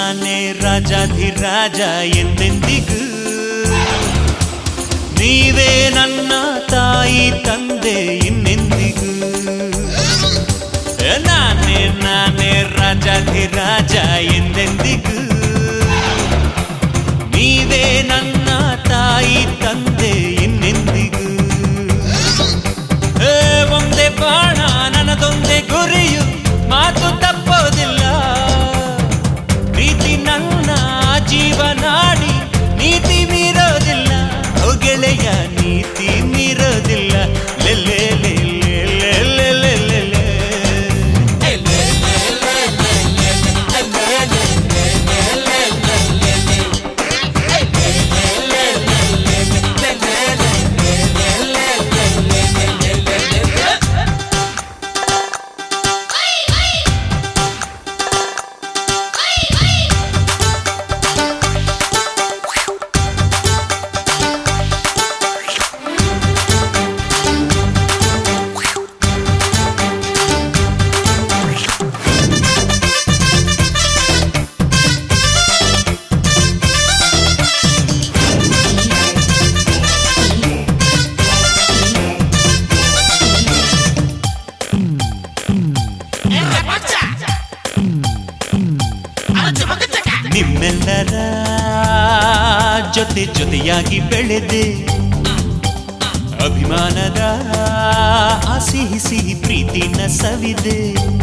ನಾನೇ ರಾಜಾಧಿರಾಜ ಎಂದೆಂದಿಗೂ ನೀವೇ ನನ್ನ ತಾಯಿ ತಂದೆ ಇನ್ನೆಂದಿಗೂ ನಾನೇ ನಾನೇ ರಾಜಾಧಿರಾಜ ಎಂದೆಂದಿಗೂ ನೀವೇ ನನ್ನ ತಾಯಿ ತಂದೆ ಇನ್ನೆಂದಿಗೂ ಏ, ಒಂದೇ ಬಾಣ ನನ್ನದೊಂದೇ ಗುರಿಯು ಮಾತು ತಪ್ಪೋದಿಲ್ಲ ಪ್ರೀತಿ ನನ್ನ ಜೀವನಾಡಿ ನೀತಿ ಮೀರೋದಿಲ್ಲ ಓ ಗೆಳೆಯ ನೀತಿ ಮೀರೋದಿಲ್ಲ ಲೆಲ್ಲೆ ಲೆಲ್ಲೆ ಲೆಲ್ಲೆ ಲೆಲ್ಲೆ ಲೆ. ನಿಮ್ಮೆಲ್ಲರ ಜೊತೆ ಜೊತೆಯಾಗಿ ಬೆಳೆದೆ ಅಭಿಮಾನದ ಆ ಸಿಹಿ ಸಿಹಿ ಪ್ರೀತಿನ ಸವಿದೆ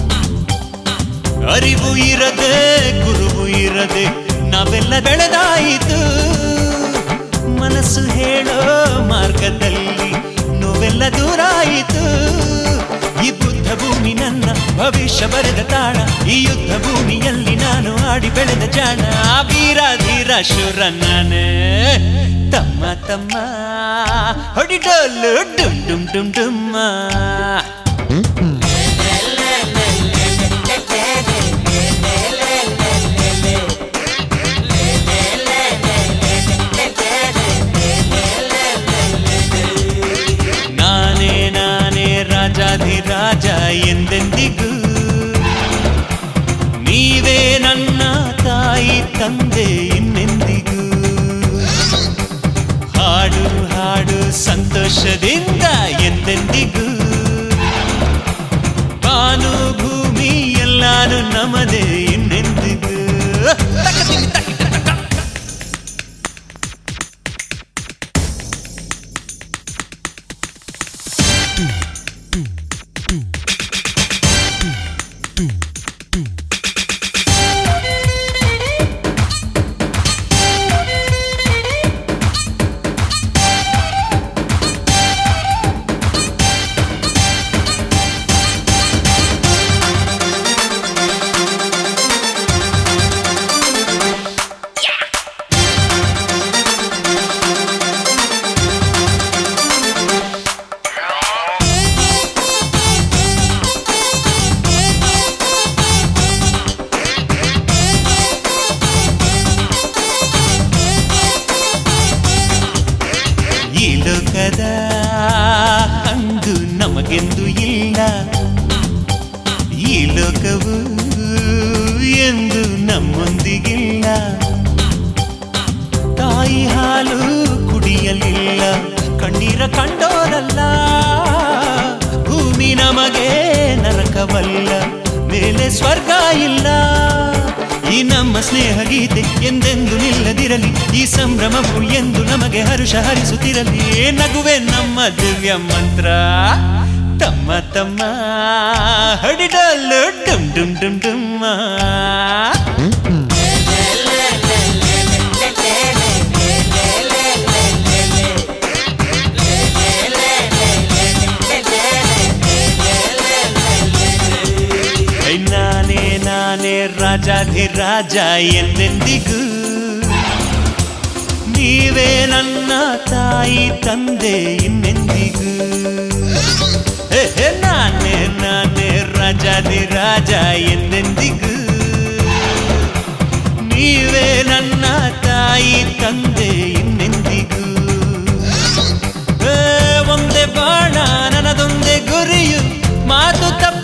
ಅರಿವು ಇರದೆ ಗುರುವು ಇರದೆ ನಾವೆಲ್ಲ ಬೆಳೆದಾಯಿತು ಮನಸ್ಸು ಹೇಳೋ ಮಾರ್ಗದಲ್ಲಿ ನೋವೆಲ್ಲ ದೂರಾಯಿತು ಈ ಬುದ್ಧ ಭೂಮಿ ನನ್ನ ಭವಿಷ್ಯ ಬರೆದ ತಾಣ ಈ ಯುದ್ಧ ಭೂಮಿಯಲ್ಲಿ ನಾನು ಆಡಿ ಬೆಳೆದ ಜಾಣ ವೀರ ಧೀರ ಶುರ ನಾನೇ ತಮ್ಮ ತಮ್ಮ ಹೊಡಿಡೋಲು ಡುಮ್ ಡುಮ್ ಡುಮ್ ಡುಮ್ಮ ನಾನೇ ನಾನೇ ರಾಜಾಧಿರಾಜ ಎಂದೆಂದಿಗೂ ನೀವೇ ನನ್ನ ತಾಯಿ ತಂದೆ ಇನ್ನೆಂದಿಗೂ ಹಾಡು ಹಾಡು ಸಂತೋಷದಿಂದ ಎಂದೆಂದಿಗೂ ಬಾನು ಭೂಮಿ ಎಲ್ಲಾನು ನಮದೇ ಇನ್ನೆಂದಿಗೂ ತಕದಿಮಿ ತಕಿಟ ತಕ. ಈ ಲೋಕದ ಹಂಗು ನಮಗೆಂದು ಇಲ್ಲ ಈ ಲೋಕವು ಎಂದು ನಮ್ಮೊಂದಿಗಿಲ್ಲ ತಾಯಿ ಹಾಲು ಕುಡಿಯಲಿಲ್ಲ ಕಣ್ಣೀರ ಕಂಡೋರಲ್ಲ ಭೂಮಿ ನಮಗೆ ನರಕವಲ್ಲ ಮೇಲೆ ಸ್ವರ್ಗ ಇಲ್ಲ ಈ ನಮ್ಮ ಸ್ನೇಹ ಗೀತೆ ಎಂದೆಂದು ನಿಲ್ಲದಿರಲಿ ಈ ಸಂಭ್ರಮವು ಎಂದು ನಮಗೆ ಹರುಷ ಹರಿಸುತ್ತಿರಲಿ ನಗುವೆ ನಮ್ಮ ದಿವ್ಯ ಮಂತ್ರ ತಮ್ಮ ತಮ್ಮ ಹಡಿಡಲ್ಲು ಡುಮ್ ಡುಮ್ ಡುಮ್ ಡುಮ್ಮ ಐ ನಾನೇ ನಾನೇ ರಾಜಾಧಿರಾಜ ಎಂದೆಂದಿಗೂ ನೀವೇ ನನ್ನ ತಾಯಿ ತಂದೆ ಇನ್ನೆಂದಿಗೂ ಹೇ, ಹೇ, ನಾನೇ ನಾನೇ ರಾಜಾಧಿರಾಜ ಎಂದೆಂದಿಗೂ ನೀವೇ ನನ್ನ ತಾಯಿ ತಂದೆ ಇನ್ನೆಂದಿಗೂ ಏ, ಒಂದೇ ಬಾಣ ನನ್ನದೊಂದೇ ಗುರಿಯು ಮಾತು ತಪ್ಪ